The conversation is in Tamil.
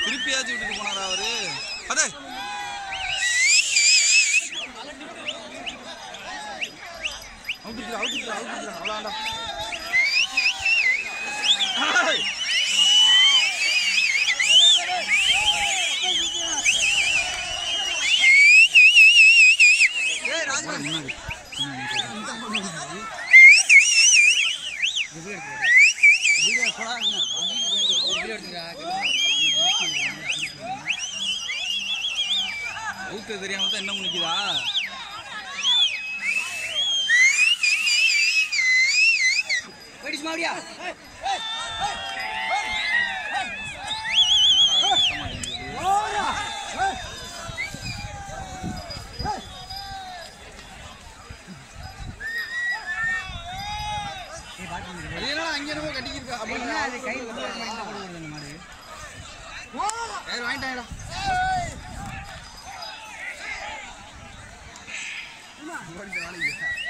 திருப்பியாச்சும் விட்டுட்டு போனாரா அவரு அதே அவுத்துட்டு அவுத்துட்டு அவுத்துட்டு அவ்வளோண்டா முன்னாடி ஊத்து தெரியாம தான் என்ன முடிக்குதா போயிடுச்சு மாடியா அங்கே என்னமோ கட்டிக்கிருக்கா என்ன அது கை வந்து இந்த பக்கம் வருது அந்த மாடு யார் வாங்கிட்டாங்கடா ஓடிட்டு வாழைங்க